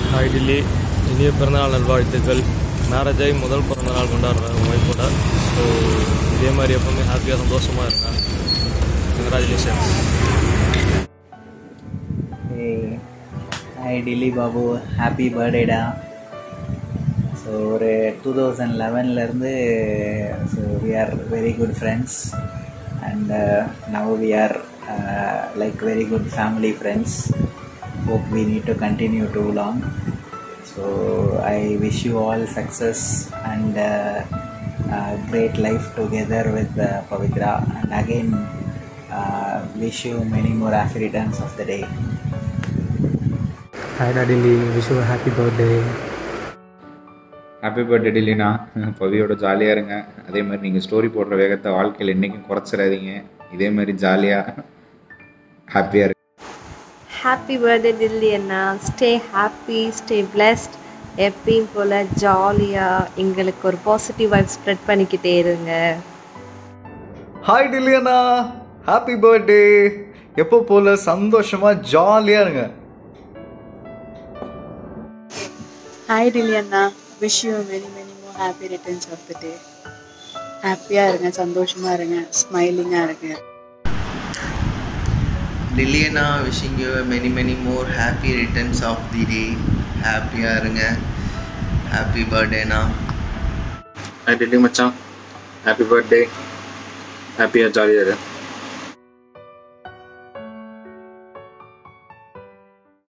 hi Delhi இனிய பிறந்தநாள் நல்வாழ்த்துக்கள் மேரேஜ் ஆகி முதல் பிறந்தநாள் கொண்டாடுறேன் உங்கள் ஒய்ஃபோட ஸோ இதே மாதிரி எப்பவுமே ஹாப்பியாக சந்தோஷமாக இருக்கேன் congratulations hi Dilli Babu happy பர்த்டேடா ஸோ ஒரு டூ தௌசண்ட் லெவன்லேருந்து so we are very good friends and now we are like very good family friends hope we need to continue too long so i wish you all success and uh, uh, great life together with uh, pavitra and again uh, wish you many more happy returns of the day hi டாடிலி wish you happy birthday happy birthday டில்லினா பவியோட ஜாலியாக இருங்க அதே மாதிரி நீங்கள் story போடுற வேகத்தை வாழ்க்கையில் என்றைக்கும் குறைச்சிடாதீங்க இதே மாதிரி ஜாலியாக ஹாப்பியாக இருங்க ஹாப்பி பர்த்டே டில்லி அண்ணா ஸ்டே ஹாப்பி ஸ்டே பிளெஸ்ட் எப்பயும் போல் ஜாலியாக எங்களுக்கு ஒரு பாசிட்டிவ் வைப் ஸ்ப்ரெட் பண்ணிக்கிட்டே இருங்க ஹாய் டில்லியண்ணா ஹாப்பி பர்த்டே எப்போ போல சந்தோஷமா ஜாலியா இருங்க ஹாய் டில்லி அண்ணா wish you many many more happy returns of the day ஹாப்பியாக இருங்க சந்தோஷமாக இருங்க ஸ்மைலிங்காக இருங்க லில்லியனா wishing you many many more happy returns of the day ஹாப்பியாக இருங்க ஹாப்பி பர்த்டேண்ணா டெல்லி மச்சான் ஹாப்பி பர்த்டே ஹாப்பியாக ஜாலியாக இரு